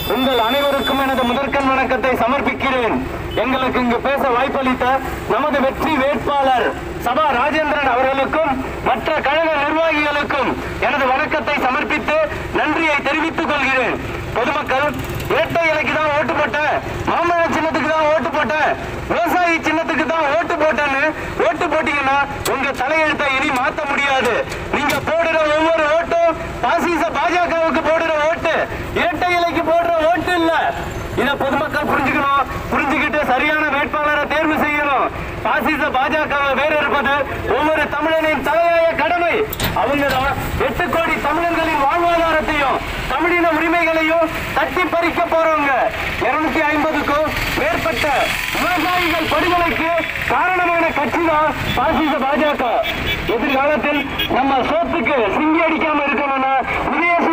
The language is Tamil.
உங்கள் அனைவருக்கும் எனது முதற்கண் வணக்கத்தை சமர்ப்பிக்கிறேன் எங்களுக்கு இங்கு பேச வாய்ப்பளித்த நமது வெற்றி வேட்பாளர் சபா ராஜேந்திரன் அவர்களுக்கும் மற்ற கழக நிர்வாகிகளுக்கும் எனது வணக்கத்தை சமர்ப்பித்து நன்றியை தெரிவித்துக் கொள்கிறேன் பொதுமக்கள் இரட்டை இலைக்கு தான் ஓட்டு போட்டேன் மாம்பழ சின்னத்துக்கு தான் ஓட்டு போட்டேன் விவசாயி சின்னத்துக்கு தான் ஓட்டு போட்டேன்னு ஓட்டு போட்டீங்கன்னா உங்க தலையெழுத்தை இனி மாத்த முடியாது நீங்க போடுற ஒவ்வொரு ஓட்டும் பாசிச பாஜகவுக்கு போடுற ஓட்டு இரட்டை இலைக்கு போடுற ஓட்டு இல்ல இத பொதுமக்கள் புரிஞ்சுக்கணும் புரிஞ்சுக்கிட்டு சரியான வேட்பாளரை தேர்வு செய்யணும் பாசிச பாஜகவை வேற இருப்பது ஒவ்வொரு தமிழனின் தலையாய கடமை அவங்க தான் எட்டு கோடி தமிழர்களின் வாழ்வாதாரத்தையும் தமிழின உரிமைகளையும் தட்டி பறிக்க போறவங்க இருநூத்தி ஐம்பதுக்கும் மேற்பட்ட விவசாயிகள் படுகொலைக்கு காரணமான கட்சி தான் பாசிச பாஜக எதிர்காலத்தில் நம்ம சோத்துக்கு சிங்கி அடிக்காம இருக்கணும்னா இதய